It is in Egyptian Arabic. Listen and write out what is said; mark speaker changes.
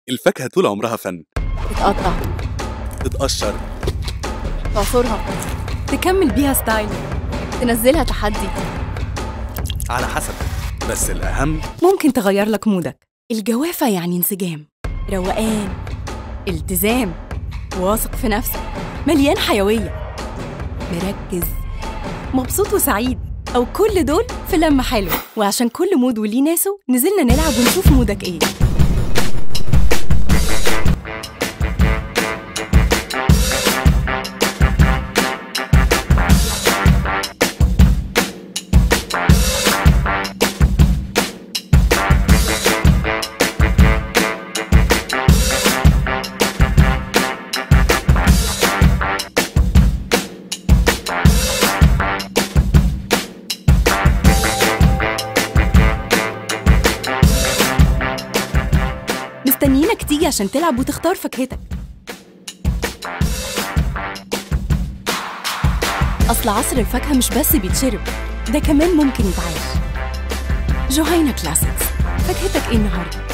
Speaker 1: الفاكهة طول عمرها فن
Speaker 2: تتقطع
Speaker 1: تتقشر
Speaker 2: تعصرها
Speaker 3: تكمل بيها ستايل
Speaker 2: تنزلها تحدي
Speaker 1: على حسب بس الأهم
Speaker 3: ممكن تغير لك مودك الجوافة يعني انسجام روقان التزام واثق في نفسك مليان حيوية مركز مبسوط وسعيد أو كل دول في لمة حلوة وعشان كل مود وليه ناسه نزلنا نلعب ونشوف مودك إيه مستنيينك تيجي عشان تلعب وتختار فاكهتك أصل عصر الفاكهة مش بس بيتشرب ده كمان ممكن يتعاش جوهينا كلاسيكس فاكهتك ايه النهارده؟